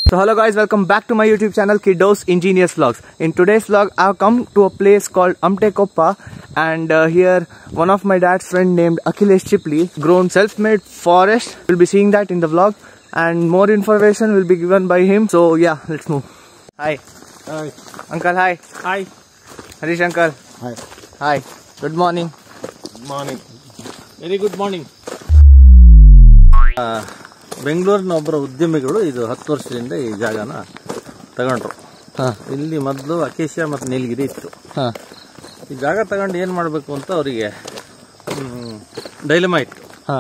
So hello guys, welcome back to my YouTube channel Kiddos Ingenious Vlogs. In today's vlog, I've come to a place called Amte Koppa and uh, here one of my dad's friend named Akhilesh Chipli grown self-made forest. We'll be seeing that in the vlog and more information will be given by him. So yeah, let's move. Hi. Hi. Uncle, hi. Hi. Harish uncle. Hi. Hi. Good morning. Good morning. Very good morning ಬೆಂಗಳೂರಿನ ಒಬ್ಬರ ಉದ್ಯಮಿಗಳು ಇದು ಹತ್ತು ವರ್ಷದಿಂದ ಈ ಜಾಗನ ತಗೊಂಡ್ರು ಹಾ ಇಲ್ಲಿ ಮೊದಲು ಅಕೇಶಿಯಾ ಮತ್ತು ನೀಲಗಿರಿ ಇತ್ತು ಹಾ ಈ ಜಾಗ ತಗೊಂಡು ಏನು ಮಾಡಬೇಕು ಅಂತ ಅವರಿಗೆ ಡೈಲಮಾ ಇತ್ತು ಹಾ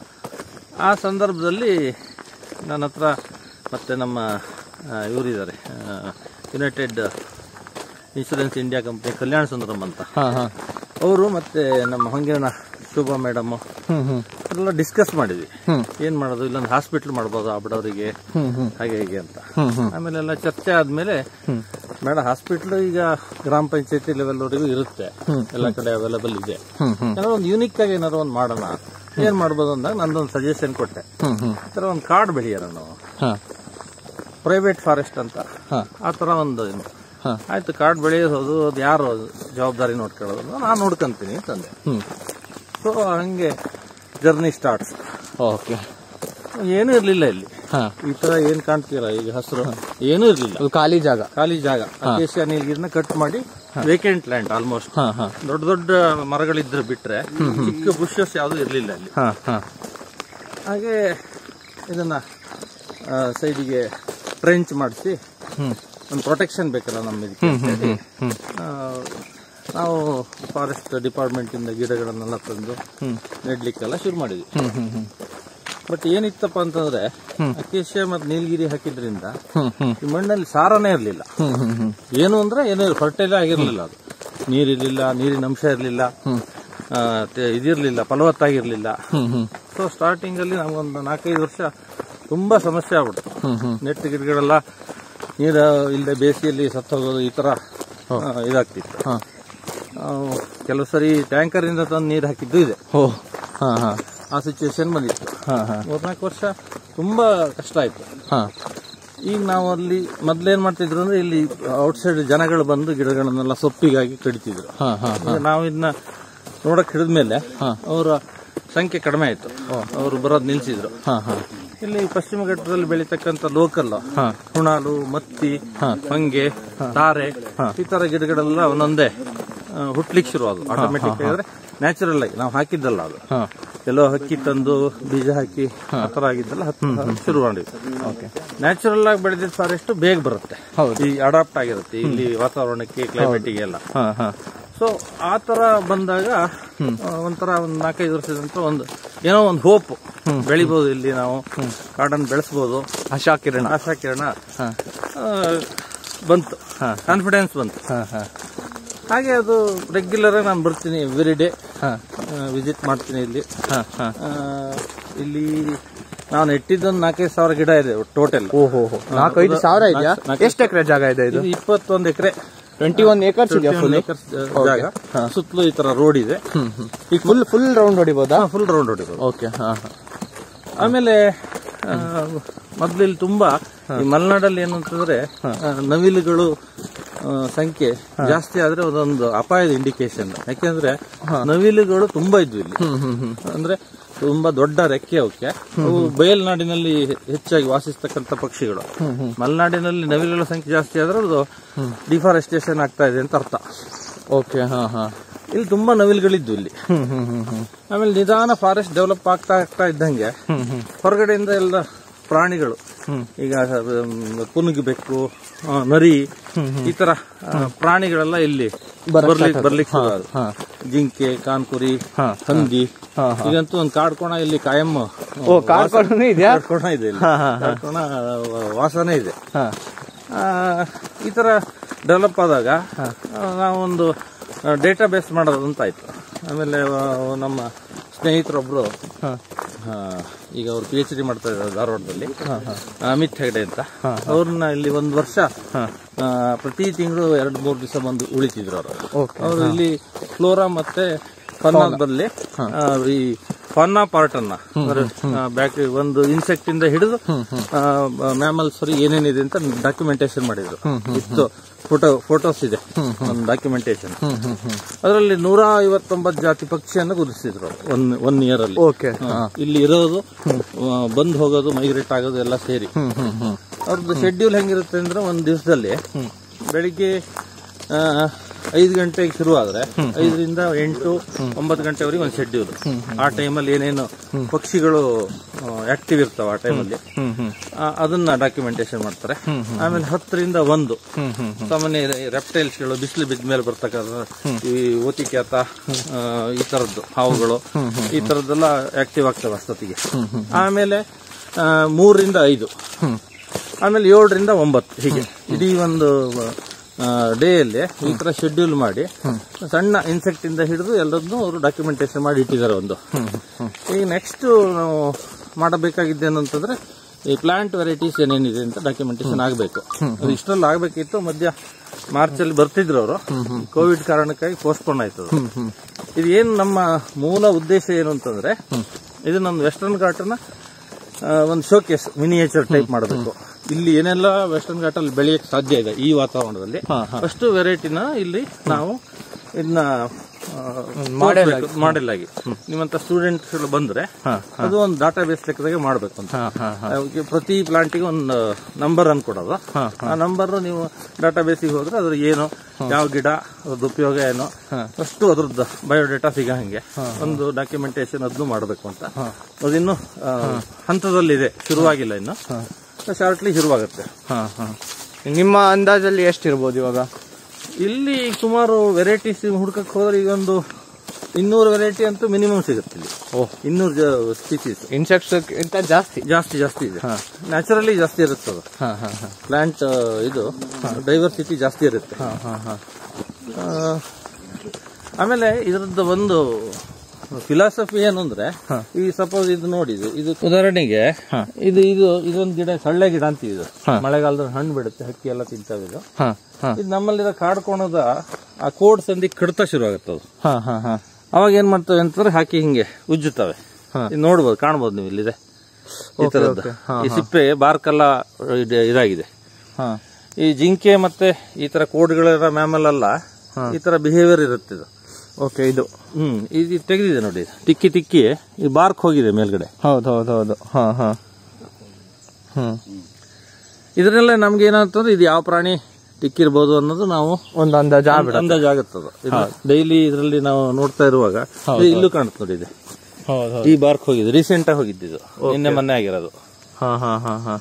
ಆ ಸಂದರ್ಭದಲ್ಲಿ ನನ್ನ ಹತ್ರ ಮತ್ತೆ ನಮ್ಮ ಇವರಿದ್ದಾರೆ United Insurance India company Kalyana Sundaram ಅಂತ ಹಾ ಹಾ ಅವರು ಮತ್ತೆ ನಮ್ಮ ಹೊಂಗೇನ ಶೋಭಾ ಮೇಡಮ್ ಹ್ಮ್ ಹ್ಮ್ ಎಲ್ಲ ಡಿಸ್ಕಸ್ ಮಾಡಿದ್ವಿ ಹ್ಮ್ ಏನ್ ಮಾಡೋದು ಇಲ್ಲೊಂದು ಹಾಸ್ಪಿಟಲ್ ಮಾಡ್ಬೋದು ಆ ಬಡವರಿಗೆ ಹ್ಮ್ ಹ್ಮ್ ಹಾಗೆ ಹೀಗೆ ಅಂತ ಹ್ಮ್ ಹ್ಮ್ ಆಮೇಲೆ ಎಲ್ಲ ಚರ್ಚೆ ಆದ್ಮೇಲೆ ಹ್ಮ್. ಬೇಡ ಹಾಸ್ಪಿಟಲ್ ಈಗ ಗ್ರಾಮ ಪಂಚಾಯತಿ ಲೆವೆಲ್ ವರೆಗೂ ಇರುತ್ತೆ ಹ್ಮ್. ಎಲ್ಲ ಕಡೆ ಅವೈಲೇಬಲ್ ಇದೆ ಹ್ಮ್ ಹ್ಮ್ ಏನಾದ್ರು ಒಂದು ಯೂನಿಕ್ ಆಗಿ ಏನಾದ್ರು ಒಂದು ಮಾಡೋಣ ಏನ್ ಮಾಡ್ಬೋದು ಅಂದಾಗ ನಂದೊಂದು ಸಜೆಷನ್ ಕೊಟ್ಟೆ ಹ್ಮ್ ಹ್ಮ್ ಈ ತರ ಒಂದು ಕಾರ್ಡ್ ಬೆಳೆಯೋಣ ನಾವು ಹಾ ಪ್ರೈವೇಟ್ ಫಾರೆಸ್ಟ್ ಅಂತ ಹಾ ಆ ತರ ಒಂದು ಏನು. ಹಾ ಆಯ್ತು ಕಾರ್ಡ್ ಬೆಳೆಯೋದು ಅದು ಯಾರು ಜವಾಬ್ದಾರಿ ನೋಡ್ಕೊಳ್ಳೋದು ನಾನು ನೋಡ್ಕೊಂತೀನಿ ಅಂತಂದೆ ಹ್ಮ್ ಸೊ ಹಂಗೆ ಜರ್ನಿ ಸ್ಟಾರ್ಟ್ಸ್ ಓಕೆ ಏನೂ ಇರ್ಲಿಲ್ಲ ಇಲ್ಲಿ ಹಾ ಈ ತರ ಏನ್ ಕಾಣ್ತೀರಾ ಈಗ ಹಸಿರು ಏನೂ ಇರ್ಲಿಲ್ಲ ಅದು ಖಾಲಿ ಜಾಗ ಖಾಲಿ ಜಾಗ ಅಕೇಶಿಯಾ ನೀಲಗಿರಿನ ಕಟ್ ಮಾಡಿ ವೇಕೆಂಟ್ ಲ್ಯಾಂಡ್ ಆಲ್ಮೋಸ್ಟ್ ಹಾ ಹಾ ದೊಡ್ಡ ದೊಡ್ಡ ಮರಗಳಿದ್ರೆ ಬಿಟ್ರೆ ಚಿಕ್ಕ ಬುಷಸ್ ಯಾವ್ದು ಇರ್ಲಿಲ್ಲ ಅಲ್ಲಿ ಹಾ ಹಾ ಹಾಗೆ ಇದನ್ನ ಸೈಡಿಗೆ ಟ್ರೆಂಚ್ ಮಾಡಿಸಿ ಹ್ಮ್ ಒಂದು ಪ್ರೊಟೆಕ್ಷನ್ ಬೇಕಲ್ಲ ನಮ್ಮ ಇದಕ್ಕೆ ಅಂತೇಳಿ, ಹ್ಮ್ ಆ, ನಾವು ಫಾರೆಸ್ಟ್ ಡಿಪಾರ್ಟ್ಮೆಂಟ್ ಇಂದ ಗಿಡಗಳನ್ನೆಲ್ಲ ತಂದು ಹ್ಮ್ ನೆಡ್ಲಿಕ್ಕೆಲ್ಲ ಶುರು ಮಾಡಿದ್ವಿ ಹ್ಮ್ ಹ್ಮ್ ಹ್ಮ್ ಬಟ್ ಏನಿತ್ತಪ್ಪ ಅಂತಂದ್ರೆ ಅಕೇಶಿಯಾ ಮತ್ತು ನೀಲಗಿರಿ ಹಾಕಿದ್ರಿಂದ ಹ್ಮ್ ಹ್ಮ್ ಈ ಮಣ್ಣಲ್ಲಿ ಸಾರನೇ ಇರಲಿಲ್ಲ ಹ್ಮ್ ಹ್ಮ್ ಹ್ಮ್ ಏನು ಅಂದ್ರೆ ಏನು ಫರ್ಟೈಲ್ ಆಗಿರ್ಲಿಲ್ಲ ಅದು ನೀರಿರ್ಲಿಲ್ಲ ನೀರಿನ ಅಂಶ ಇರಲಿಲ್ಲ ಇದಿರ್ಲಿಲ್ಲ ಫಲವತ್ತಾಗಿರ್ಲಿಲ್ಲ ಹ್ಮ್ ಹ್ಮ್ ಸೊ ಸ್ಟಾರ್ಟಿಂಗ್ ಅಲ್ಲಿ ನಮಗೊಂದು ನಾಲ್ಕೈದು ವರ್ಷ ತುಂಬಾ ಸಮಸ್ಯೆ ಆಗ್ಬಿಡ್ತು ಹ್ಮ್ ಹ್ಮ್ ನೆಟ್ ಗಿಡಗಳೆಲ್ಲ ನೀರು ಇಲ್ಲದೆ ಬೇಸಿಗೆಯಲ್ಲಿ ಸತ್ತೋಗೋದು ಈ ತರ ಆ, ಇದಾಗ್ತಿತ್ತು ಹಾ ನಾವು ಕೆಲವು ಸರಿ ಟ್ಯಾಂಕರ್ ಇಂದ ತಂದು ನೀರು ಹಾಕಿದ್ದು ಇದೆ ಓ ಹಾ ಹಾ ಆ ಸಿಚುವೇಶನ್ ಬಂದಿತ್ತು ಹಾ ಹಾ ಮೂರ್ನಾಲ್ಕು ವರ್ಷ ತುಂಬಾ ಕಷ್ಟ ಆಯ್ತು ಹಾ ಈಗ ನಾವು ಅಲ್ಲಿ ಮೊದ್ಲೇನ್ ಮಾಡ್ತಿದ್ರು ಅಂದ್ರೆ ಇಲ್ಲಿ ಔಟ್ಸೈಡ್ ಜನಗಳು ಬಂದು ಗಿಡಗಳನ್ನೆಲ್ಲ ಸೊಪ್ಪಿಗಾಗಿ ಕಡಿತಿದ್ರು ಹಾ ಹಾ ಈಗ ನಾವು ಇದನ್ನ ನೋಡಕ್ ಹಿಡಿದ್ಮೇಲೆ ಹಾ. ಅವರ ಸಂಖ್ಯೆ ಕಡಿಮೆ ಆಯ್ತು ಅವರು ಬರೋದು ನಿಲ್ಸಿದ್ರು ಹಾ ಹಾ ಇಲ್ಲಿ ಪಶ್ಚಿಮ ಘಟ್ಟದಲ್ಲಿ ಬೆಳೀತಕ್ಕಂಥ ಲೋಕಲ್ ಹಾ. ಹುಣಾಲು ಮತ್ತಿ ಹೊಂಗೆ ತಾರೆ ಈ ತರ ಗಿಡಗಳೆಲ್ಲ ಒಂದೊಂದೇ ಆ, ಹುಟ್ಲಿಕ್ಕೆ ಶುರು ಅದು ಆಟೋಮೆಟಿಕ್ ಆಗಿದ್ರೆ ನ್ಯಾಚುರಲ್ ಆಗಿ ನಾವು ಹಾಕಿದ್ದಲ್ಲ ಅದು ಹಾ ಎಲ್ಲೋ ಹಕ್ಕಿ ತಂದು ಬೀಜ ಹಾಕಿ ಆ ತರ ಆಗಿದ್ದಲ್ಲ ಹತ್ತು ಶುರು ಮಾಡಿದ್ವಿ ಓಕೆ ನ್ಯಾಚುರಲ್ ಆಗಿ ಬೆಳೆದಿದ್ದ ಫಾರೆಸ್ಟ್ ಬೇಗ ಬರುತ್ತೆ ಹೌದು. ಈ ಅಡಾಪ್ಟ್ ಆಗಿರುತ್ತೆ ಇಲ್ಲಿ ವಾತಾವರಣಕ್ಕೆ ಕ್ಲೈಮೇಟಿಗೆ ಎಲ್ಲ ಹಾ ಹಾ ಸೊ ಆ ತರ ಬಂದಾಗ ಆ, ಒಂಥರ ಒಂದ್ ನಾಲ್ಕೈದು ವರ್ಷದ ನಂತರ ಒಂದು ಏನೋ ಒಂದು ಹೋಪ್ ಬೆಳಿಬಹುದು ಇಲ್ಲಿ ನಾವು ಕಾಡನ್ನು ಬೆಳೆಸಬಹುದು ಆಶಾ ಕಿರಣ ಆಶಾ ಕಿರಣ ಹಾ ಆ, ಬಂತು ಕಾನ್ಫಿಡೆನ್ಸ್ ಬಂತು ಹಾ ಹಾ ಹಾಗೆ ಅದು ರೆಗ್ಯುಲರ್ ಆಗಿ ನಾನು ಬರ್ತೀನಿ ಎವ್ರಿ ಡೇ ಹಾ ವಿಸಿಟ್ ಮಾಡ್ತೀನಿ ಇಲ್ಲಿ ಹಾ ಹಾ ಆ, ಇಲ್ಲಿ ನಾನು ಇಟ್ಟಿದ್ದೊಂದು ನಾಲ್ಕೈದು ಸಾವಿರ ಗಿಡ ಇದೆ ಟೋಟಲ್ ಓಹೋ ನಾಲ್ಕೈದು ಸಾವಿರ ಇದೆಯಾ ನಾಲ್ಕು- ಎಷ್ಟು ಎಕರೆ ಜಾಗ ಇದೆ ಇದು ಇದು ಇಪ್ಪತ್ತೊಂದು ಎಕರೆ ಟ್ವೆಂಟಿ ಒನ್ ಏಕರ್ಸ್ ಇದೆಯಾ ಫುಲ್ ಜಾಗ ಸುತ್ತಲೂ ಈ ತರ ರೋಡ್ ಇದೆ ಈಗ ಫುಲ್ ಫುಲ್ ರೌಂಡ್ ಹೊಡಿಬೋದಾ ಫುಲ್ ರೌಂಡ್ ಹೊಡಿಬೋದು ಓಕೆ ಹಾ ಹಾ ಆಮೇಲೆ ಆ, ಮೊದ್ಲು ಇಲ್ಲಿ ತುಂಬಾ ಈ ಮಲೆನಾಡಲ್ಲಿ ಏನು ಅಂತಂದ್ರೆ ಆ, ನವಿಲುಗಳು ಆ, ಸಂಖ್ಯೆ ಜಾಸ್ತಿ ಆದ್ರೆ ಅದೊಂದು ಅಪಾಯದ ಇಂಡಿಕೇಶನ್ ಯಾಕೆಂದ್ರೆ ನವಿಲುಗಳು ತುಂಬಾ ಇದ್ವು ಇಲ್ಲಿ ಹ್ಮ್ ಹ್ಮ್ ಹ್ಮ್ ಅಂದ್ರೆ ತುಂಬಾ ದೊಡ್ಡ ರೆಕ್ಕೆ ಅವಕ್ಕೆ ಅವು ಬಯಲ್ನಾಡಿನಲ್ಲಿ ಹೆಚ್ಚಾಗಿ ವಾಸಿಸ್ತಕ್ಕಂಥ ಪಕ್ಷಿಗಳು ಮಲೆನಾಡಿನಲ್ಲಿ ನವಿಲುಗಳ ಸಂಖ್ಯೆ ಜಾಸ್ತಿ ಆದ್ರೆ ಅದು ಡಿಫಾರೆಸ್ಟೇಷನ್ ಆಗ್ತಾ ಇದೆ ಅಂತ ಅರ್ಥ ಓಕೆ ಹಾ ಹಾ ಇಲ್ಲಿ ತುಂಬಾ ನವಿಲುಗಳಿದ್ವು ಇಲ್ಲಿ ಹ್ಮ್ ಹ್ಮ್ ಹ್ಮ್ ಹ್ಮ್ ಆಮೇಲೆ ನಿಧಾನ ಫಾರೆಸ್ಟ್ ಡೆವಲಪ್ ಆಗ್ತಾ ಆಗ್ತಾ ಇದ್ದಂಗೆ ಹ್ಮ್ ಹ್ಮ್ ಹೊರಗಡೆಯಿಂದ ಎಲ್ಲ ಪ್ರಾಣಿಗಳು ಹ್ಮ್. ಈಗ ಪುನುಗಿ ಬೆಕ್ಕು ಆ, ನರಿ ಈ ತರ ಆ, ಪ್ರಾಣಿಗಳೆಲ್ಲ ಇಲ್ಲಿ ಬರ್ಲಿಕ್ಕೆ ಬರ್ಲಿಕ್ಕೆ ಶುರು ಆದ್ವು. ಹಾ ಜಿಂಕೆ ಕಾನ್ಕುರಿ ಹಾ. ಹಂದಿ ಹಾ, ಈಗಂತೂ ಒಂದು ಕಾಡ್ಕೋಣ ಇಲ್ಲಿ ಕಾಯಂ ಓ ಕಾರ್ಪೊರೇಷನ್ ಇದೆಯಾ ಕಾಡ್ಕೋಣ ಇದೆ ಇಲ್ಲಿ ಹಾ, ಹಾ, ಹಾ. ಕಾಡ್ಕೋಣ ವಾಸನೆ ಇದೆ ಹಾ ಆ, ಈ ತರ ಡೆವಲಪ್ ಆದಾಗ ಆ, ನಾವೊಂದು ಡೇಟಾ ಬೇಸ್ ಮಾಡೋದು ಅಂತ ಆಯ್ತು ಆಮೇಲೆ ಆ, ನಮ್ಮ ಸ್ನೇಹಿತರೊಬ್ರು ಹಾ ಆ, ಈಗ ಅವ್ರು ಪಿ ಎಚ್ ಡಿ ಮಾಡ್ತಾ ಇದ್ದಾರೆ ಧಾರವಾಡದಲ್ಲಿ ಅಮಿತ್ ಹೆಗಡೆ ಅಂತ ಅವ್ರನ್ನ ಇಲ್ಲಿ ಒಂದು ವರ್ಷ ಆ, ಪ್ರತಿ ತಿಂಗಳು ಎರಡು ಮೂರು ದಿವಸ ಬಂದು ಉಳಿತಿದ್ರು ಅವರು ಓಕೆ ಅವರು ಇಲ್ಲಿ ಫ್ಲೋರಾ ಮತ್ತೆ ಫನ್ನಾದ ಬದಲಿ ಈ ಫಾನಾ ಪಾರ್ಟ್ ಅನ್ನ ಬ್ಯಾಕ್ ಒಂದು ಇನ್ಸೆಕ್ಟ್ ಇಂದ ಹಿಡಿದು ಮ್ಯಾಮಲ್ಸ್ ಏನೇನಿದೆ ಅಂತ ಡಾಕ್ಯುಮೆಂಟೇಶನ್ ಮಾಡಿದ್ರು ಇಷ್ಟು ಫೋಟೋ ಫೋಟೋಸ್ ಇದೆ ಒಂದು ಡಾಕ್ಯುಮೆಂಟೇಶನ್ ಅದರಲ್ಲಿ ನೂರ ಐವತ್ತೊಂಬತ್ತು ಜಾತಿ ಪಕ್ಷಿಯನ್ನು ಗುರುತಿಸಿದ್ರು ಒನ್ ಒನ್ ಇಯರ್ ಅಲ್ಲಿ ಓಕೆ ಹಾ. ಇಲ್ಲಿ ಇರೋದು ಆ, ಬಂದ್ ಹೋಗೋದು ಮೈಗ್ರೇಟ್ ಆಗೋದು ಎಲ್ಲ ಸೇರಿ ಅವ್ರದ್ದು ಶೆಡ್ಯೂಲ್ ಹೆಂಗಿರುತ್ತೆ ಅಂದ್ರೆ ಒಂದ್ ದಿವಸದಲ್ಲಿ ಬೆಳಿಗ್ಗೆ ಆ, ಐದು ಗಂಟೆಗೆ ಶುರು ಆದ್ರೆ ಐದರಿಂದ ಎಂಟು ಒಂಬತ್ತು ಗಂಟೆವರೆಗೆ ಒಂದು ಶೆಡ್ಯೂಲ್ ಆ ಟೈಮಲ್ಲಿ ಏನೇನು ಪಕ್ಷಿಗಳು ಆಕ್ಟಿವ್ ಇರ್ತಾವ ಆ ಟೈಮಲ್ಲಿ ಅದನ್ನ ಡಾಕ್ಯುಮೆಂಟೇಶನ್ ಮಾಡ್ತಾರೆ ಆಮೇಲೆ ಹತ್ತರಿಂದ ಒಂದು ಸಾಮಾನ್ಯ ರೆಪ್ಟೈಲ್ಸ್ಗಳು ಬಿಸಿಲು ಬಿದ್ದ ಮೇಲೆ ಬರ್ತಕ್ಕಂಥ ಈ ಓತಿಕ್ಯಾತ ಆ, ಈ ತರದ್ದು ಹಾವುಗಳು ಈ ತರದ್ದೆಲ್ಲ ಆಕ್ಟಿವ್ ಆಗ್ತವೆ ಅಷ್ಟೊತ್ತಿಗೆ ಆಮೇಲೆ ಆ, ಮೂರರಿಂದ ಐದು ಆಮೇಲೆ ಏಳರಿಂದ ಒಂಬತ್ತು ಹೀಗೆ ಇಡೀ ಒಂದು ಡೇ ಅಲ್ಲಿ ಈ ತರ ಶೆಡ್ಯೂಲ್ ಮಾಡಿ ಸಣ್ಣ ಇನ್ಸೆಕ್ಟ್ ಇಂದ ಹಿಡಿದು ಎಲ್ಲದನ್ನು ಅವರು ಡಾಕ್ಯುಮೆಂಟೇಶನ್ ಮಾಡಿ ಇಟ್ಟಿದ್ದಾರೆ ಒಂದು ಈಗ ನೆಕ್ಸ್ಟ್ ನಾವು ಮಾಡಬೇಕಾಗಿದ್ದೇನು ಅಂತಂದ್ರೆ ಈ ಪ್ಲಾಂಟ್ ವೆರೈಟೀಸ್ ಏನೇನಿದೆ ಅಂತ ಡಾಕ್ಯುಮೆಂಟೇಶನ್ ಆಗಬೇಕು ಅದು ಇಷ್ಟರಲ್ಲಿ ಆಗಬೇಕಿತ್ತು ಮಧ್ಯ ಮಾರ್ಚ್ ಅಲ್ಲಿ ಬರ್ತಿದ್ರು ಅವರು ಕೋವಿಡ್ ಕಾರಣಕ್ಕಾಗಿ ಪೋಸ್ಟ್ಪೋನ್ ಆಯ್ತು ಅದು. ಇದು ಏನು ನಮ್ಮ ಮೂಲ ಉದ್ದೇಶ ಏನು ಅಂತಂದ್ರೆ ಇದು ನಮ್ಮ ವೆಸ್ಟರ್ನ್ ಘಾಟನ ಒಂದು ಶೋಕೇಸ್ ಮಿನಿಯೇಚರ್ ಟೈಪ್ ಮಾಡಬೇಕು ಇಲ್ಲಿ ಏನೆಲ್ಲ ವೆಸ್ಟರ್ನ್ ಘಾಟಲ್ಲಿ ಬೆಳೆಯಕ್ಕೆ ಸಾಧ್ಯ ಇದೆ ಈ ವಾತಾವರಣದಲ್ಲಿ ಅಷ್ಟು ವೆರೈಟಿನ ಇಲ್ಲಿ ನಾವು ಇದನ್ನ ಮಾಡೆಲ್ ಆಗಿ ನಿಮ್ಮಂತ ಸ್ಟೂಡೆಂಟ್ಸ್ ಬಂದ್ರೆ ಅದು ಒಂದು ಡಾಟಾ ಬೇಸ್ ಲೆಕ್ಕದಾಗೆ ಮಾಡ್ಬೇಕು ಅಂತ ಅವ್ರಿಗೆ ಪ್ರತಿ ಪ್ಲಾಂಟಿಗೆ ಒಂದು ನಂಬರ್ ಅನ್ನು ಕೊಡೋದು ಆ ನಂಬರ್ ನೀವು ಡಾಟಾ ಬೇಸಿಗೆ ಹೋದ್ರೆ ಅದ್ರ ಏನು ಯಾವ ಗಿಡ ಅದ್ರದ್ದು ಉಪಯೋಗ ಏನು ಅಷ್ಟು ಅದ್ರದ್ದು ಬಯೋಡೇಟಾ ಸಿಗ ಹಂಗೆ ಒಂದು ಡಾಕ್ಯುಮೆಂಟೇಶನ್ ಅದನ್ನು ಮಾಡಬೇಕು ಅಂತ ಅದಿನ್ನು ಆ, ಹಂತದಲ್ಲಿದೆ ಶುರುವಾಗಿಲ್ಲ ಇನ್ನು ಶಾರ್ಟ್ಲಿ ಶುರುವಾಗುತ್ತೆ ನಿಮ್ಮ ಅಂದಾಜಲ್ಲಿ ಎಷ್ಟಿರ್ಬೋದು ಇವಾಗ ಇಲ್ಲಿ ಸುಮಾರು ವೆರೈಟೀಸ್ ಹುಡ್ಕಕ್ ಹೋದ್ರೆ ಈಗ ಒಂದು ಇನ್ನೂರು ವೆರೈಟಿ ಅಂತೂ ಮಿನಿಮಮ್ ಸಿಗುತ್ತೆ ಇಲ್ಲಿ ಓಹ್ ಇನ್ನೂರು ಸ್ಪೀಸೀಸ್ ಇನ್ಸೆಕ್ಟ್ಸ್ ಇಂತ ಜಾಸ್ತಿ ಜಾಸ್ತಿ ಜಾಸ್ತಿ ಇದೆ ನ್ಯಾಚುರಲಿ ಜಾಸ್ತಿ ಇರುತ್ತೆ ಅದು ಹಾ ಹಾ ಹಾ ಪ್ಲಾಂಟ್ ಇದು ಡೈವರ್ಸಿಟಿ ಜಾಸ್ತಿ ಇರುತ್ತೆ ಹಾ ಹಾ ಹಾ ಆ, ಆಮೇಲೆ ಇದರದ್ದು ಒಂದು ಫಿಲಾಸಫಿ ಏನು ಅಂದ್ರೆ ಈ ಸಪೋಸ್ ಇದು ನೋಡಿ ಇದು ಇದು ಉದಾಹರಣೆಗೆ ಇದು ಇದು ಇದೊಂದು ಗಿಡ ಸಳ್ಳೆ ಗಿಡ ಅಂತೀವಿ ಇದು ಮಳೆಗಾಲದಲ್ಲಿ ಹಣ್ಣು ಬಿಡುತ್ತೆ ಹಕ್ಕಿ ಎಲ್ಲ ತಿಂತಾವೆ ಇದು ಹಾ ಹಾ ಇದು ನಮ್ಮಲ್ಲಿರೋ ಕಾಡ್ಕೊಳದ ಆ ಕೋಡ್ ಸಂಧಿ ಕಡ್ತ ಶುರು ಆಗುತ್ತೆ ಅದು ಹಾ ಹಾ ಹಾ ಅವಾಗ ಏನ್ ಮಾಡ್ತವೆ ಅಂತಂದ್ರೆ ಹಾಕಿ ಹಿಂಗೆ ಉಜ್ಜುತ್ತವೆ ಇದು ನೋಡ್ಬೋದು ಕಾಣ್ಬೋದು ನೀವು ಇಲ್ಲಿದೆ ಈ ತರದ್ದು ಈ ಸಿಪ್ಪೆ ಬಾರ್ಕೆಲ್ಲ ಇದ್- ಇದಾಗಿದೆ ಹಾ ಈ ಜಿಂಕೆ ಮತ್ತೆ ಈ ತರ ಕೋಡ್ಗಳಿರೋ ಮ್ಯಾಮಲ್ ಅಲ್ಲ ಈ ತರ ಬಿಹೇವಿಯರ್ ಇರುತ್ತೆ ಇದು ಓಕೆ ಇದು ಹ್ಮ್ ಇದು ತೆಗೆದಿದೆ ನೋಡಿ ತಿಕ್ಕಿ ತಿಕ್ಕಿ ಈ ಬಾರ್ಕ್ ಹೋಗಿದೆ ಮೇಲ್ಗಡೆ ಹೌದು ಹೌದು ಹೌದು ಹಾ ಹಾ ಹ್ಮ್ ಇದರಲ್ಲೇ ನಮ್ಗೆ ಏನಂತಂದ್ರೆ ಇದು ಯಾವ ಪ್ರಾಣಿ ತಿಕ್ಕಿರ್ಬೋದು ಅನ್ನೋದು ನಾವು ಒಂದು ಅಂದಾಜ ಆಗ್ಬಿಡ ಅಂದಾಜ್ ಆಗುತ್ತದು ಡೈಲಿ ಇದರಲ್ಲಿ ನಾವು ನೋಡ್ತಾ ಇರುವಾಗ ಇದು ಇಲ್ಲೂ ಕಾಣುತ್ತೆ ನೋಡಿ ಇದೆ ಹೌದು ಈ ಬಾರ್ಕ್ ಹೋಗಿದೆ ರೀಸೆಂಟ್ ಆಗಿ ಹೋಗಿದ್ದು ನಿನ್ನೆ ಮೊನ್ನೆ ಆಗಿರೋದು ಹಾ ಹಾ ಹಾ ಹಾ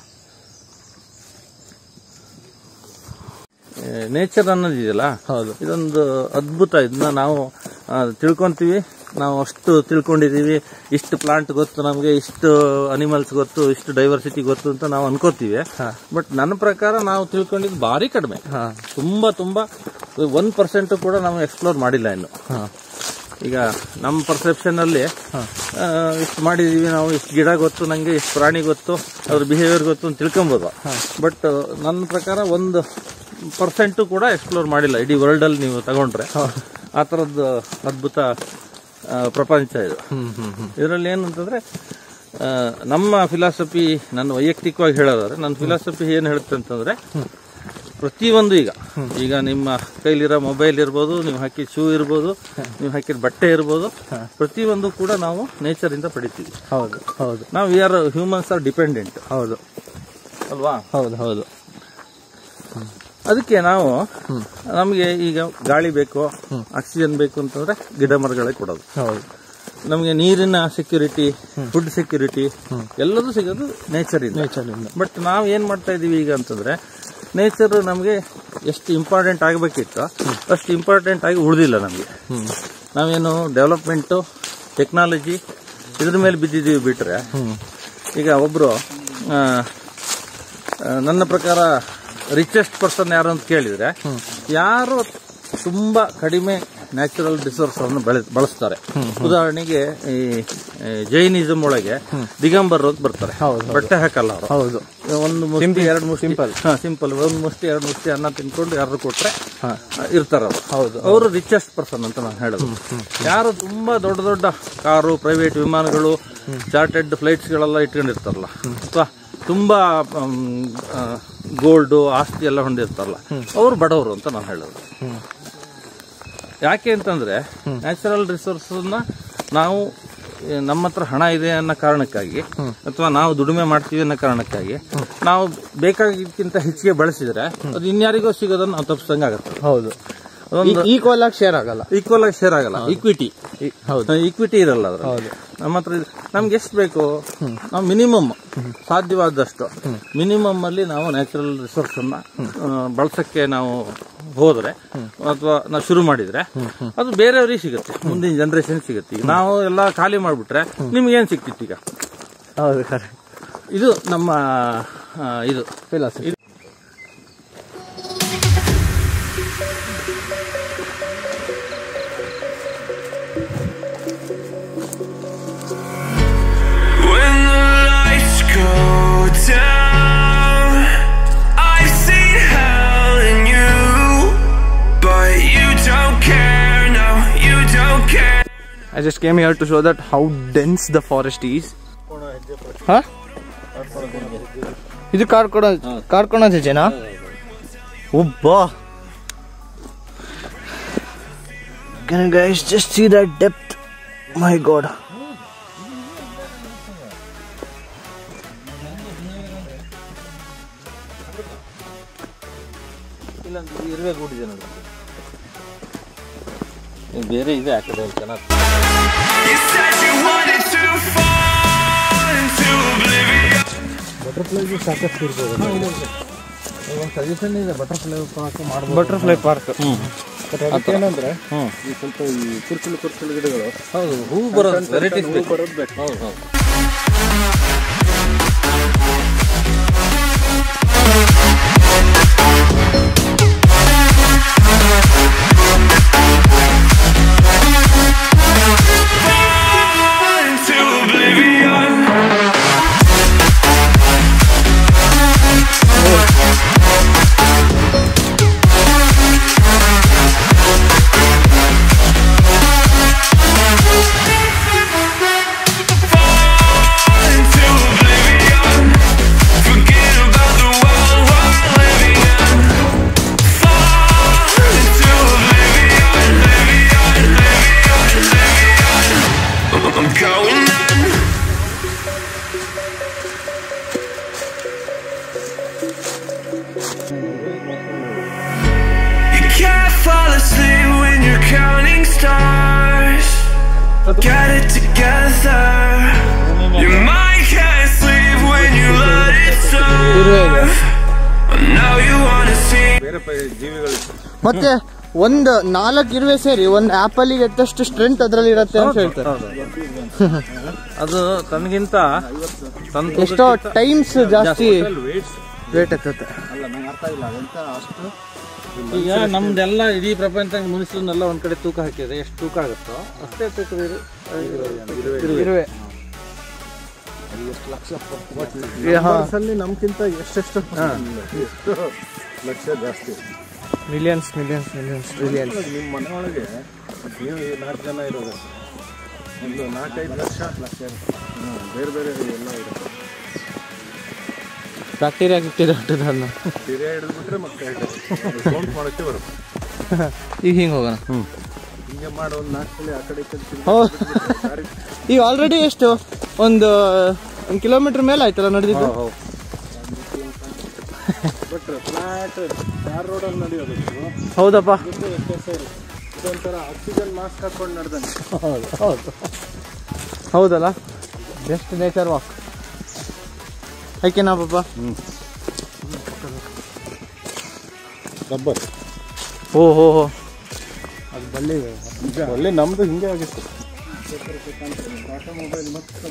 ನೇಚರ್ ಅನ್ನೋದಿದೆಯಲ್ಲ ಹೌದು ಇದೊಂದು ಅದ್ಭುತ ಇದನ್ನ ನಾವು ಆ, ತಿಳ್ಕೊಂತೀವಿ ನಾವು ಅಷ್ಟು ತಿಳ್ಕೊಂಡಿದೀವಿ ಇಷ್ಟು ಪ್ಲಾಂಟ್ ಗೊತ್ತು ನಮಗೆ ಇಷ್ಟು ಅನಿಮಲ್ಸ್ ಗೊತ್ತು ಇಷ್ಟು ಡೈವರ್ಸಿಟಿ ಗೊತ್ತು ಅಂತ ನಾವು ಅನ್ಕೋತೀವಿ ಬಟ್ ನನ್ನ ಪ್ರಕಾರ ನಾವು ತಿಳ್ಕೊಂಡಿದ್ದು ಭಾರಿ ಕಡಿಮೆ ಹಾ ತುಂಬಾ ತುಂಬಾ ಒನ್ ಪರ್ಸೆಂಟ್ ಕೂಡ ನಾವು ಎಕ್ಸ್ಪ್ಲೋರ್ ಮಾಡಿಲ್ಲ ಇನ್ನು ಹಾ ಈಗ ನಮ್ಮ ಪರ್ಸೆಪ್ಷನ್ ಅಲ್ಲಿ ಆ, ಇಷ್ಟು ಮಾಡಿದೀವಿ ನಾವು ಇಷ್ಟು ಗಿಡ ಗೊತ್ತು ನಂಗೆ ಇಷ್ಟು ಪ್ರಾಣಿ ಗೊತ್ತು ಅದ್ರ ಬಿಹೇವಿಯರ್ ಗೊತ್ತು ಅಂತ ತಿಳ್ಕೊಬೋದು ಬಟ್ ನನ್ನ ಪ್ರಕಾರ ಒಂದು ಪರ್ಸೆಂಟ್ ಕೂಡ ಎಕ್ಸ್ಪ್ಲೋರ್ ಮಾಡಿಲ್ಲ ಇಡೀ ವರ್ಲ್ಡ್ ಅಲ್ಲಿ ನೀವು ತಗೊಂಡ್ರೆ ಆ ತರದ್ದು ಅದ್ಭುತ ಆ, ಪ್ರಪಂಚ ಇದು ಹ್ಮ್ ಹ್ಮ್ ಹ್ಮ್ ಇದರಲ್ಲಿ ಏನು ಅಂತಂದ್ರೆ ಆ, ನಮ್ಮ ಫಿಲಾಸಫಿ ನನ್ನ ವೈಯಕ್ತಿಕವಾಗಿ ಹೇಳೋದಾದ್ರೆ ನನ್ನ ಫಿಲಾಸಫಿ ಏನು ಹೇಳುತ್ತೆ ಅಂತಂದ್ರೆ ಪ್ರತಿಯೊಂದು ಈಗ ಈಗ ನಿಮ್ಮ ಕೈಲಿರೋ ಮೊಬೈಲ್ ಇರ್ಬೋದು ನೀವು ಹಾಕಿದ ಶೂ ಇರ್ಬೋದು ನೀವು ಹಾಕಿದ ಬಟ್ಟೆ ಇರ್ಬೋದು ಪ್ರತಿಯೊಂದು ಕೂಡ ನಾವು ನೇಚರ್ ಇಂದ ಪಡಿತೀವಿ ಹೌದು ಹೌದು ನಾವು we are humans are dependent ಹೌದು ಅಲ್ವಾ ಹೌದು ಹೌದು ಅದಕ್ಕೆ ನಾವು ನಮಗೆ ಈಗ ಗಾಳಿ ಬೇಕು ಆಕ್ಸಿಜನ್ ಬೇಕು ಅಂತಂದ್ರೆ ಗಿಡ ಮರಗಳೇ ಕೊಡೋದು ಹೌದು ನಮಗೆ ನೀರಿನ ಸೆಕ್ಯೂರಿಟಿ ಫುಡ್ ಸೆಕ್ಯೂರಿಟಿ ಎಲ್ಲದೂ ಸಿಗೋದು ನೇಚರ್ ಇಂದ ನೇಚರಿಂದ ಬಟ್ ನಾವು ಏನ್ ಮಾಡ್ತಾ ಇದೀವಿ ಈಗ ಅಂತಂದ್ರೆ ನೇಚರ್ ನಮಗೆ ಎಷ್ಟು ಇಂಪಾರ್ಟೆಂಟ್ ಆಗಬೇಕಿತ್ತು ಅಷ್ಟು ಇಂಪಾರ್ಟೆಂಟ್ ಆಗಿ ಉಳಿದಿಲ್ಲ ನಮಗೆ ಹ್ಮ್ ನಾವೇನು ಡೆವಲಪ್ಮೆಂಟು ಟೆಕ್ನಾಲಜಿ ಇದ್ರ ಮೇಲೆ ಬಿದ್ದಿದ್ದೀವಿ ಬಿಟ್ರೆ ಹ್ಮ್ ಈಗ ಒಬ್ರು ಆ, ಆ, ನನ್ನ ಪ್ರಕಾರ ರಿಚೆಸ್ಟ್ ಪರ್ಸನ್ ಯಾರು ಅಂತ ಕೇಳಿದ್ರೆ ಯಾರು ತುಂಬಾ ಕಡಿಮೆ ನ್ಯಾಚುರಲ್ ರಿಸೋರ್ಸ್ ಅನ್ನು ಬೆಳೆ ಬಳಸ್ತಾರೆ ಉದಾಹರಣೆಗೆ ಈ ಈ ಜೈನಿಸಂ ಒಳಗೆ ದಿಗಂಬರ್ ಅಂತ ಬರ್ತಾರೆ ಹೌದು, ಬಟ್ಟೆ ಹಾಕಲ್ಲ ಅವರು ಹೌದು ಒಂದು ಮುಷ್ಟಿ ಎರಡು ಮುಷ್ಟಿ ಸಿಂಪಲ್ ಹಾ ಸಿಂಪಲ್ ಒಂದು ಮುಷ್ಟಿ ಎರಡು ಮುಷ್ಟಿ ಅನ್ನ ತಿನ್ಕೊಂಡು ಯಾರು ಕೊಟ್ರೆ ಇರ್ತಾರ ಅವರು ಹೌದು ಅವರು ರಿಚೆಸ್ಟ್ ಪರ್ಸನ್ ಅಂತ ನಾನು ಹೇಳೋದು ಯಾರು ತುಂಬಾ ದೊಡ್ಡ ದೊಡ್ಡ ಕಾರು ಪ್ರೈವೇಟ್ ವಿಮಾನಗಳು ಚಾರ್ಟೆಡ್ ಫ್ಲೈಟ್ಸ್ ಗಳೆಲ್ಲ ಇಟ್ಕೊಂಡಿರ್ತಾರಲ್ಲ ಅಥವಾ ತುಂಬಾ ಗೋಲ್ಡ್ ಆಸ್ತಿ ಎಲ್ಲ ಹೊಂದಿರ್ತಾರಲ್ಲ ಅವರು ಬಡವರು ಅಂತ ನಾನು ಹೇಳೋದು ಯಾಕೆ ಅಂತಂದ್ರೆ ನ್ಯಾಚುರಲ್ ರಿಸೋರ್ಸ್ ನಾವು ಏ, ನಮ್ಮ ಹತ್ರ ಹಣ ಇದೆ ಅನ್ನೋ ಕಾರಣಕ್ಕಾಗಿ ಅಥವಾ ನಾವು ದುಡಿಮೆ ಮಾಡ್ತೀವಿ ಅನ್ನೋ ಕಾರಣಕ್ಕಾಗಿ ನಾವು ಬೇಕಾಗಿದ್ದಕ್ಕಿಂತ ಹೆಚ್ಚಿಗೆ ಬಳಸಿದ್ರೆ ಅದು ಇನ್ಯಾರಿಗೋ ಸಿಗೋದನ್ನ ನಾವು ತಪ್ಪಿಸಂಗೆ ಆಗುತ್ತೆ ಹೌದು ಅದೊಂದು ಈಕ್ವಲ್ ಆಗಿ ಶೇರ್ ಆಗಲ್ಲ ಈಕ್ವಲ್ ಆಗಿ ಶೇರ್ ಆಗಲ್ಲ ಈಕ್ವಿಟಿ ಈ- ಹೌದು ಈಕ್ವಿಟಿ ಇರಲ್ಲ ಅದ್ರ ನಮ್ಮ ಹತ್ರ ಇದು- ನಮ್ಗೆ ಎಷ್ಟು ಬೇಕು ನಾವು ಮಿನಿಮಮ್ ಸಾಧ್ಯವಾದಷ್ಟು ಮಿನಿಮಮ್ ಅಲ್ಲಿ ನಾವು ನ್ಯಾಚುರಲ್ ರಿಸೋರ್ಸ್ ಅನ್ನ ಆ, ಬಳಸಕ್ಕೆ ನಾವು ಹೋದ್ರೆ ಅಥವಾ ನಾವು ಶುರು ಮಾಡಿದ್ರೆ ಅದು ಬೇರೆಯವ್ರಿಗೆ ಸಿಗುತ್ತೆ ಮುಂದಿನ ಜನರೇಷನ್ ಸಿಗುತ್ತೆ ಈಗ ನಾವು ಎಲ್ಲ ಖಾಲಿ ಮಾಡ್ಬಿಟ್ರೆ ನಿಮ್ಗೆ ಏನ್ ಸಿಕ್ತಿತ್ತು ಈಗ ಹೌದು ಕರೆ ಇದು ನಮ್ಮ ಆ, ಇದು philosophy When the lights go down, I've seen hell in you, but you don't care, no, you don't care. I just came here to show that how dense the forest is. Huh? ಇದು ಕಾರ್ಕೊಡ ಕಾರ್ಕೊಳ ಹೆಜ್ಜೆನಾ ಒಬ್ಬ Can you guys just see that depth? My god. ಇರುವೆ ಕೂಡಿದೆ ನೋಡಿ ಬೇರೆ ಇದೆ ಆ ಕಡೆ ಚೆನ್ನಾಗಿ You said you wanted to fall into oblivion. ಒಂದು ಸಜೆಷನ್ ಇದೆ ಬಟರ್ಫ್ಲೈ ಪಾರ್ಕ್ ಮಾಡ್ಬೋದು ಬಟರ್ಫ್ಲೈ ಪಾರ್ಕ್ ಏನಂದ್ರೆ ಈ ಸ್ವಲ್ಪ ಈ ಕುರ್ಚಲು ಕುರ್ಚಲು ಗಿಡಗಳು ಹೌದು ಹೂ ಬರೋದು ವೆರೈಟೀಸ್ ಬರೋದು ಬೇಕು ಹೌದು ಹೌದು Fall into oblivion. Fall into oblivion. Forget about the world we're living in. Fall into oblivion, oblivion, oblivion, oblivion. I'm going in. You can't fall asleep when you're counting stars. Get it together. Your mind can't sleep when you let it serve. Now you wanna see. ಬೇರೆ ಪ- ಜೀವಿಗಳು ಮತ್ತೆ ಒಂದ್ ನಾಲ್ಕು ಇರುವೆ ಸೇರಿ ಒಂದ್ apple ಗೆ ಎಷ್ಟಷ್ಟು ಸ್ಟ್ರೆಂತ್ ಅದ್ರಲ್ಲಿ ಇರುತ್ತೆ ಅಂತ ಹೇಳ್ತಾರೆ ಅದು ತನಗಿಂತ ತನ್ನ ಎಷ್ಟೋ ಟೈಮ್ಸ್ ಜಾಸ್ತಿ weights ವೇಟ್ ಎತ್ತುತ್ತೆ ಈಗ ನಮ್ದೆಲ್ಲ ಇಡೀ ಪ್ರಪಂಚದಾಗ ಮನುಷ್ಯರನ್ನೆಲ್ಲ ಒಂದ್ ಕಡೆ ತೂಕ ಹಾಕಿದ್ರೆ ಎಷ್ಟು ತೂಕ ಆಗುತ್ತೋ ಅಷ್ಟೇ ತೂಕದ ಇರು- ಇರುವೆ. ಇರುವೆ ನಮ್ಗಿಂತ ಎಷ್ಟೆಷ್ಟು ಎಷ್ಟು ಲಕ್ಷ ಜಾಸ್ತಿ ಮಿಲಿಯನ್ಸ್ ಮಿಲಿಯನ್ಸ್ ಮಿಲಿಯನ್ಸ್ ಟ್ರಿಲಿಯನ್ಸ್ ನಿಮ್ಮ ಮನೆಯೊಳಗೆ ನೀವು ಈ ನಾಲ್ಕು ಜನ ಇರೋದು ಒಂದು ನಾಲ್ಕೈದು ಲಕ್ಷ ಲಕ್ಷ ಬೇರೆ ಬೇರೆ ಎಲ್ಲ ಇರುತ್ತೆ ಬ್ಯಾಕ್ಟೀರಿಯಾ ಗಿಕ್ಟೀರಿಯಾ ಹುಟ್ಟಿದ್ರನ್ನ ಹಿರಿಯ ಹಿಡಿದ್ಬಿಟ್ರೆ ಮತ್ತೆ ಕೌಂಟ್ ಮಾಡೋಕ್ಕೆ ಬರುತ್ತೆ ಈಗ ಹಿಂಗೆ ಹೋಗೋಣ ಹಿಂಗೆ ಮಾಡೋ ಒಂದು ನಾಲ್ಕು ಸಲ ಆ ಕಡೆ ಈ ಕಡೆ ತಿರ್ಗಿ ಹೌ- ಈಗ ಆಲ್ರೆಡಿ ಎಷ್ಟು ಒಂದು ಒಂದು ಕಿಲೋಮೀಟರ್ ಮೇಲೆ ಆಯ್ತಲ್ಲ ನಡೆದಿದ್ದು ಬಟ್ ಫ್ಲಾಟ್ ಯಾರ್ ರೋಡಲ್ಲಿ ನಡೆಯೋದು ಹೌದಪ್ಪ ಇದೊಂಥರ ಆಕ್ಸಿಜನ್ ಮಾಸ್ಕ್ ಹಾಕೊಂಡು ನಡೆದಂಗೆ ಹೌದು ಹೌದು ಹೌದಲ್ಲ ಬೆಸ್ಟ್ ನೇಚರ್ ವಾಕ್ ಐಕೆನಾ ಪಾಪ ರಬ್ಬರ್ ಓ ಹೋ ಹೋ ಅದು ಬಳ್ಳಿ ಬಳ್ಳಿ ನಮ್ದು ಹಿಂಗೆ ಆಗಿತ್ತು ಟಾಟಾ ಮೊಬೈಲ್ ಮತ್ತೆ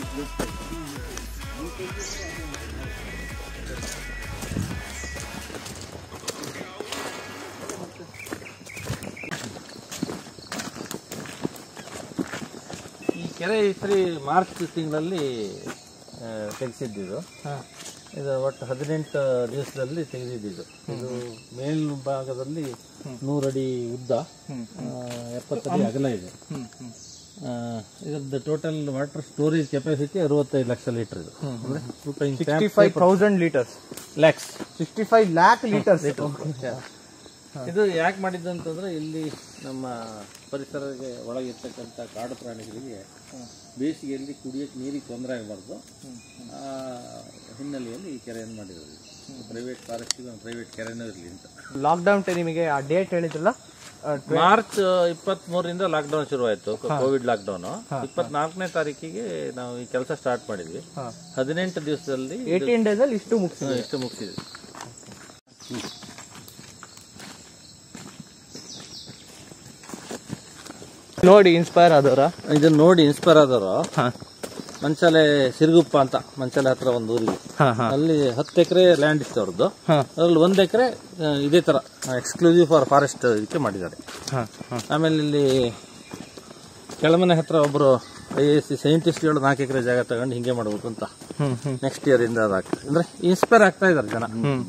ಕೆರೆ ಈ ಸರಿ ಮಾರ್ಚ್ ತಿಂಗಳಲ್ಲಿ ತೆಗೆಸಿದ್ದು ಇದು ಒಟ್ಟು ಹದಿನೆಂಟು ದಿವಸದಲ್ಲಿ ತೆಗೆದಿದ್ದು ಇದು ಮೇಲ್ಭಾಗದಲ್ಲಿ ನೂರಡಿ ಉದ್ದ ಆ, ಎಪ್ಪತ್ತಡಿ ಅಗಲ ಇದೆ ಆ, ಇದ್ರದ್ದು ಟೋಟಲ್ ವಾಟರ್ ಸ್ಟೋರೇಜ್ ಕೆಪಾಸಿಟಿ ಅರವತ್ತೈದು ಲಕ್ಷ ಲೀಟರ್ ಇದು ಅಂದ್ರೆ sixty five thousand litres lakhs sixty five lakh litres ಇದು ಯಾಕೆ ಮಾಡಿದ್ದು ಅಂತಂದ್ರೆ ಇಲ್ಲಿ ನಮ್ಮ ಪರಿಸರಕ್ಕೆ ಒಳಗಿರ್ತಕ್ಕಂಥ ಕಾಡು ಪ್ರಾಣಿಗಳಿಗೆ ಬೇಸಿಗೆಯಲ್ಲಿ ಕುಡಿಯಕ್ಕೆ ನೀರಿಗೆ ತೊಂದರೆ ಆಗಬಾರ್ದು ಆ ಹಿನ್ನೆಲೆಯಲ್ಲಿ ಈ ಕೆರೆಯನ್ನು ಮಾಡಿರೋದು ಪ್ರೈವೇಟ್ ಫಾರೆಸ್ಟಿಗೆ ಒಂದು ಪ್ರೈವೇಟ್ ಕೆರೆನೂ ಇರಲಿ ಅಂತ ಲಾಕ್ಡೌನ್ ಟೈಮಿಗೆ ಆ ಡೇಟ್ ಹೇಳಿದ್ರಲ್ಲ ಮಾರ್ಚ್ ಇಪ್ಪತ್ತ್ ಮೂರರಿಂದ ಲಾಕ್ಡೌನ್ ಶುರುವಾಯಿತು ಕೋವಿಡ್ ಲಾಕ್ಡೌನ್ ಇಪ್ಪತ್ನಾಲ್ಕನೇ ತಾರೀಕಿಗೆ ನಾವು ಈ ಕೆಲಸ ಸ್ಟಾರ್ಟ್ ಮಾಡಿದ್ವಿ ಹದಿನೆಂಟು ದಿವಸದಲ್ಲಿ ಇದು- ಏಯ್ಟೀನ್ ಡೇಸ್ ಅಲ್ಲಿ ಇಷ್ಟು ಮುಗಿಸಿದೆ ಇಷ್ಟು ಮುಗಿಸಿದ್ವಿ ನೋಡಿ ಇನ್ಸ್ಪೈರ್ ಆದವ್ರ ಇದನ್ನ ನೋಡಿ ಇನ್ಸ್ಪೈರ್ ಆದವರು ಹಾ ಮಂಚಾಲೆ ಸಿರುಗುಪ್ಪ ಅಂತ ಮಂಚಾಲೆ ಹತ್ರ ಒಂದು ಊರಿಗೆ ಹಾ ಹಾ ಅಲ್ಲಿ ಹತ್ತು ಎಕರೆ ಲ್ಯಾಂಡ್ ಇತ್ತು ಅವ್ರದ್ದು ಹಾ. ಅದ್ರಲ್ಲಿ ಒಂದ್ ಎಕರೆ ಇದೇ ತರ ಎಕ್ಸ್ಕ್ಲೂಸಿವ್ ಫಾರ್ ಫಾರೆಸ್ಟ್ ಇದಕ್ಕೆ ಮಾಡಿದ್ದಾರೆ ಹಾ ಹಾ ಆಮೇಲೆ ಇಲ್ಲಿ ಕೆಳಮನೆ ಹತ್ರ ಒಬ್ರು ಐ ಎಸ್ ಸಿ ಸೈಂಟಿಸ್ಟ್ಗಳು ನಾಲ್ಕು ಎಕರೆ ಜಾಗ ತಗೊಂಡು ಹಿಂಗೆ ಮಾಡ್ಬೇಕು ಅಂತ ಹ್ಮ್ ಹ್ಮ್ ನೆಕ್ಸ್ಟ್ ಇಯರ್ ಇಂದ ಅದಾಗ್ತದೆ ಅಂದ್ರೆ ಇನ್ಸ್ಪೈರ್ ಆಗ್ತಾ ಇದಾರೆ ಜನ ಹ್ಮ್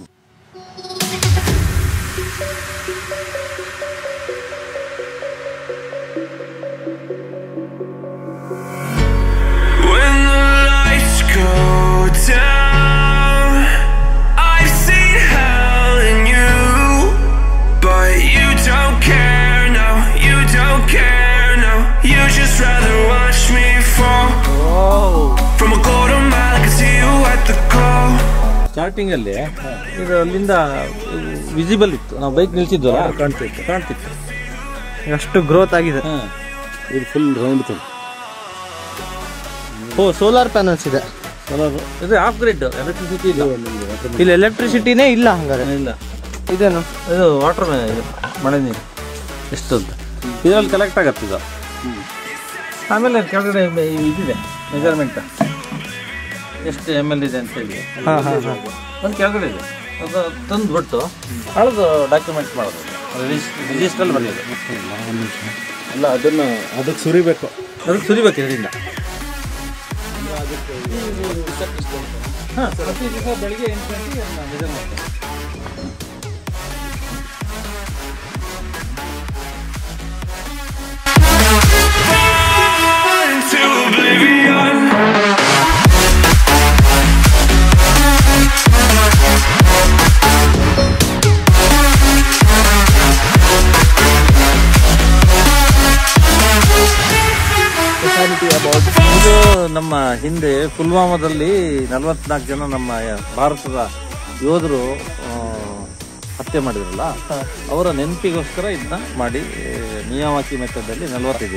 When the lights go down, I've seen hell in you, but you don't care, no, you don't care, no. You just rather watch me fall from a golden mile. I can see you at the core. Starting ಅಲ್ಲಿ ಇದು ಅಲ್ಲಿಂದ visible ಇತ್ತು ನಾವು bike ನಿಲ್ಸಿದ್ವಲ್ಲ ಕಾಣ್ತಿತ್ತು ಕಾಣ್ತಿತ್ತು ಅಷ್ಟು growth ಆಗಿದೆ ಇದು full round ಓ solar panels ಇದೆ ಇದು ಆಫ್ ಗ್ರಿಡ್ ಎಲೆಕ್ಟ್ರಿಸಿಟಿ ಇಲ್ಲ ಇಲ್ಲಿ ಎಲೆಕ್ಟ್ರಿಸಿಟಿನೇ ಇಲ್ಲ ಹಂಗಾರೆ ಇಲ್ಲ ಇದೇನು ಇದು ವಾಟರ್ ಇದು ಮಳೆ ನೀರು ಎಷ್ಟು ಅಂತ ಇದರಲ್ಲಿ ಕಲೆಕ್ಟ್ ಆಗತ್ತೆ ಇದು ಆಮೇಲೆ ಕೆಳಗಡೆ ಮೆ- ಇದಿದೆ ಮೆಜರ್ಮೆಂಟ್ ಎಷ್ಟು ಎಮ್ ಎಲ್ ಇದೆ ಅಂತ ಹೇಳಿ ಹಾ ಹಾ ಹಾ ಒಂದು ಕೆಳಗಡೆ ಇದೆ ಅದು ತಂದ್ಬಿಟ್ಟು ಅಳದು ಡಾಕ್ಯುಮೆಂಟ್ ಮಾಡೋದು ರಿಜಿಸ್ಟ್ರಲ್ಲಿ ಬರೆಯೋದು ಅಲ್ಲ ಅದನ್ನ ಅದಕ್ಕೆ ಸುರಿಬೇಕು ಅದಕ್ಕೆ ಸುರಿಬೇಕು ಇದರಿಂದ ಹಾಂ ಪ್ರತಿ ದಿವಸ ಬೆಳಿಗ್ಗೆ ಎಂಟು ಗಂಟೆಗೆ ಅದನ್ನ ಮೆಜರ್ ಮಾಡ್ತಾರೆ into oblivion. ಇದು ನಮ್ಮ ಹಿಂದೆ ಪುಲ್ವಾಮಾದಲ್ಲಿ ನಲವತ್ನಾಲ್ಕು ಜನ ನಮ್ಮ ಭಾರತದ ಯೋಧರು ಆ, ಹತ್ಯೆ ಮಾಡಿದ್ರಲ್ಲ ಅವರ ನೆನಪಿಗೋಸ್ಕರ ಇದನ್ನ ಮಾಡಿ ನಿಯಮಾಕಿ ಮೆಥಡ್ ಅಲ್ಲಿ ನಲವತ್ತೈದು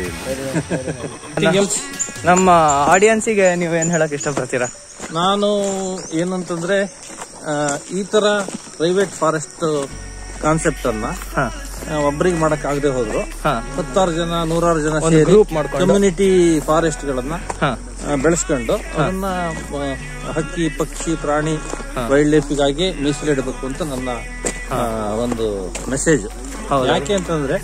ನಮ್ಮ ಆಡಿಯನ್ಸಿಗೆ ನೀವು ಏನ್ ಹೇಳಕ್ ಇಷ್ಟಪಡ್ತೀರಾ ನಾನು ಏನಂತಂದ್ರೆ ಆ, ಈ ತರ ಪ್ರೈವೇಟ್ ಫಾರೆಸ್ಟ್ ಕಾನ್ಸೆಪ್ಟ್ ಅನ್ನ ಹಾ ಆ, ಒಬ್ರಿಗೆ ಮಾಡಕ್ ಆಗದೆ ಹೋದ್ರು ಹಾ ಹತ್ತಾರು ಜನ ನೂರಾರು ಜನ ಒಂದು ಸೇರಿ group ಮಾಡ್ಕೊಂಡು. ಕಮ್ಯುನಿಟಿ ಫಾರೆಸ್ಟ್ ಗಳನ್ನ ಹಾ ಆ, ಬೆಳೆಸ್ಕೊಂಡು ಅದನ್ನ ಆ, ಹಕ್ಕಿ ಪಕ್ಷಿ ಪ್ರಾಣಿ ವೈಲ್ಡ್ ಲೈಫ್ಗಾಗಿ ಮೀಸಲಿಡಬೇಕು ಅಂತ ನನ್ನ ಆ, ಒಂದು ಮೆಸೇಜ್ ಯಾಕೆ ಅಂತಂದ್ರೆ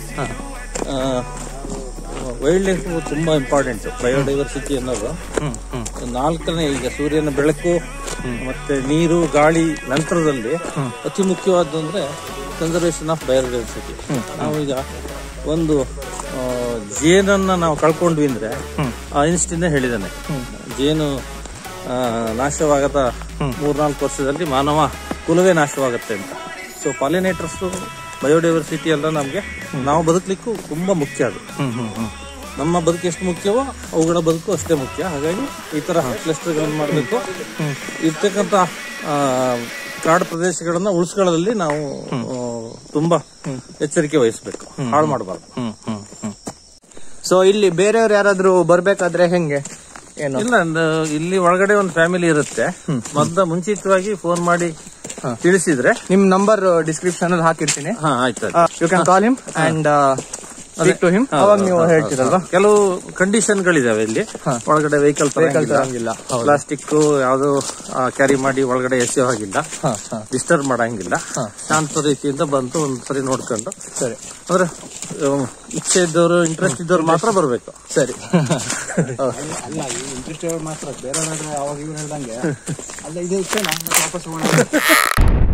ವೈಲ್ಡ್ ಲೈಫ್ ತುಂಬಾ ಇಂಪಾರ್ಟೆಂಟ್ ಬಯೋಡೈವರ್ಸಿಟಿ ಅನ್ನೋದು ಹ್ಮ್ ಹ್ಮ್ ನಾಲ್ಕನೇ ಈಗ ಸೂರ್ಯನ ಬೆಳಕು ಮತ್ತೆ ನೀರು ಗಾಳಿ ನಂತರದಲ್ಲಿ ಅತಿ ಮುಖ್ಯವಾದ್ದು ಅಂದ್ರೆ ಕನ್ಸರ್ವೇಷನ್ ಆಫ್ ಬಯೋಡೈವರ್ಸಿಟಿ ನಾವೀಗ ಒಂದು ಆ, ಜೇನನ್ನ ನಾವು ಕಳ್ಕೊಂಡ್ವಿ ಅಂದ್ರೆ ಐನ್ಸ್ಟೀನ್ ಹೇಳಿದಾನೆ ಜೇನು ಆ, ನಾಶವಾಗದ ಮೂರ್ನಾಲ್ಕು ವರ್ಷದಲ್ಲಿ ಮಾನವ ಕುಲವೇ ನಾಶವಾಗುತ್ತೆ ಅಂತ ಸೊ ಪಾಲಿನೇಟರ್ಸ್ ಬಯೋಡೈವರ್ಸಿಟಿ ಎಲ್ಲ ನಮಗೆ ನಾವು ಬದುಕಲಿಕ್ಕೂ ತುಂಬಾ ಮುಖ್ಯ ಅದು ಹ್ಮ್ ಹ್ಮ್ ಹ್ಮ್ ನಮ್ಮ ಬದುಕು ಎಷ್ಟು ಮುಖ್ಯವೋ ಅವುಗಳ ಬದುಕು ಅಷ್ಟೇ ಮುಖ್ಯ ಹಾಗಾಗಿ ಈ ತರ ಕ್ಲಸ್ಟರ್ಗಳನ್ನು ಮಾಡಬೇಕು ಇರ್ತಕ್ಕಂಥ ಆ, ಕಾಡು ಪ್ರದೇಶಗಳನ್ನ ಉಳಿಸ್ಕೊಳ್ಳೋದ್ರಲ್ಲಿ ನಾವು ಆ, ತುಂಬಾ ಎಚ್ಚರಿಕೆ ವಹಿಸಬೇಕು ಹಾಳು ಮಾಡಬಾರ್ದು ಹ್ಮ್ ಹ್ಮ್ ಹ್ಮ್ ಸೊ ಇಲ್ಲಿ ಬೇರೆಯವ್ರು ಯಾರಾದ್ರೂ ಬರ್ಬೇಕಾದ್ರೆ ಹೆಂಗೆ ಏನು ಇಲ್ಲ ಒಂದು ಇಲ್ಲಿ ಒಳಗಡೆ ಒಂದು ಫ್ಯಾಮಿಲಿ ಇರುತ್ತೆ ಮೊದ್ಲ ಮುಂಚಿತವಾಗಿ ಫೋನ್ ಮಾಡಿ ತಿಳಿಸಿದ್ರೆ ನಿಮ್ ನಂಬರ್ ಡಿಸ್ಕ್ರಿಪ್ಷನ್ ಅಲ್ಲಿ ಹಾಕಿರ್ತೀನಿ ಹಾ ಆಯ್ತು you can call him and speak to him ಅವಾಗ ನೀವು ಹೇಳ್ತೀರಲ್ವಾ ಕೆಲವು ಕಂಡೀಷನ್ ಗಳಿದಾವೆ ಇಲ್ಲಿ ಒಳಗಡೆ ವೆಹಿಕಲ್ ತರಂಗಿಲ್ಲ. ಪ್ಲಾಸ್ಟಿಕ್ ಯಾವುದು ಕ್ಯಾರಿ ಮಾಡಿ ಒಳಗಡೆ ಎಸೆಯೋ ಹಾಗಿಲ್ಲ ಹಾ ಹಾ ಡಿಸ್ಟರ್ಬ್ ಮಾಡಂಗಿಲ್ಲ ಶಾಂತ ರೀತಿಯಿಂದ ಬಂದು ಒಂದ್ಸರಿ ನೋಡ್ಕೊಂಡು ಸರಿ ಅಂದ್ರೆ ಅಹ್, ಇಚ್ಛೆ ಇದ್ದವರು ಇಂಟ್ರೆಸ್ಟ್ ಇದ್ದವ್ರು ಮಾತ್ರ ಬರ್ಬೇಕು ಸರಿ ಅಲ್ಲ ಇಂಟ್ರೆಸ್ಟ್ ಮಾತ್ರ ಬೇರೆ ಅವಾಗ ಇವ್ರು ಹೇಳ್ದಂಗೆ ಅಲ್ಲ ಇದೇ ಇಷ್ಟೇನಾ ಮತ್ತೆ ವಾಪಸ್ ಹೋಗೋಣ